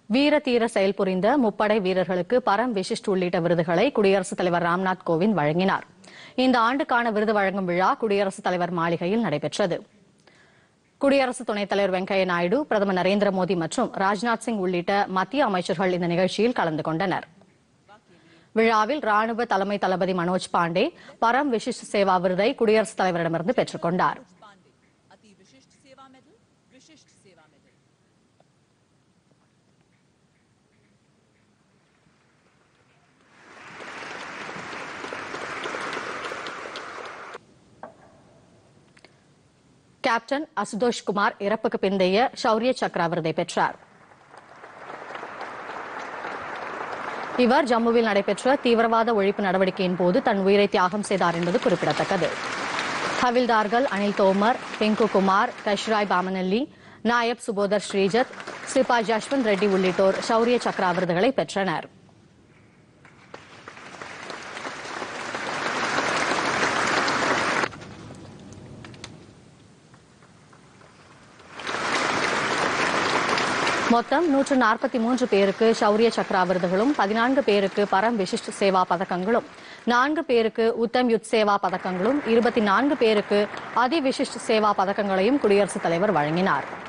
வீர தீர செயல் புரிந்த முப்படை வீரர்களுக்கு பரம் விசிஷ்ட் உள்ளிட்ட விருதுகளை குடியரசுத் தலைவர் ராம்நாத் கோவிந்த் வழங்கினார் இந்த ஆண்டுக்கான விருது வழங்கும் விழா குடியரசுத் தலைவர் மாளிகையில் நடைபெற்றது குடியரசு துணைத் தலைவர் வெங்கையா நாயுடு பிரதமர் நரேந்திர மோடி மற்றும் ராஜ்நாத் சிங் உள்ளிட்ட மத்திய அமைச்சர்கள் இந்த நிகழ்ச்சியில் கலந்து கொண்டனர் விழாவில் ராணுவ தலைமை தளபதி மனோஜ் பாண்டே பரம் விசிஷ்ட் சேவா விருதை குடியரசுத் தலைவரிடமிருந்து பெற்றுக் கொண்டார் पांडे अति विशिष्ट सेवा मेडल विशिष्ट सेवा मेडल கேப்டன் அசுதோஷ் குமார் இறப்புக்கு பிந்தைய ஷௌரிய சக்ரா விருதை பெற்றார் இவர் ஜம்முவில் நடைபெற்ற தீவிரவாத ஒழிப்பு நடவடிக்கையின் போது தன் உயிரை தியாகம் செய்தார் என்பது குறிப்பிடத்தக்கது ஹவில்தார்கள் அனில் தோமர் பிங்கு குமார் கஷ்ராய் பாமனல்லி நாயப் சுபோதர் ஸ்ரீஜத் சிபாய் ஜஷ்வந்த் ரெட்டி உள்ளிட்டோர் ஷௌரிய சக்ரா விருதுகளை பெற்றனர் மொத்தம் நூற்று நாற்பத்தி மூன்று பேருக்கு ஷௌரிய சக்ரா விருதுகளும் பதினான்கு பேருக்கு பரம் விசிஷ்ட் சேவா பதக்கங்களும் நான்கு பேருக்கு உத்தம் யுத் சேவா பதக்கங்களும் இருபத்தி நான்கு பேருக்கு அதி விசிஷ்ட் சேவா பதக்கங்களையும் குடியரசுத் தலைவர் வழங்கினார்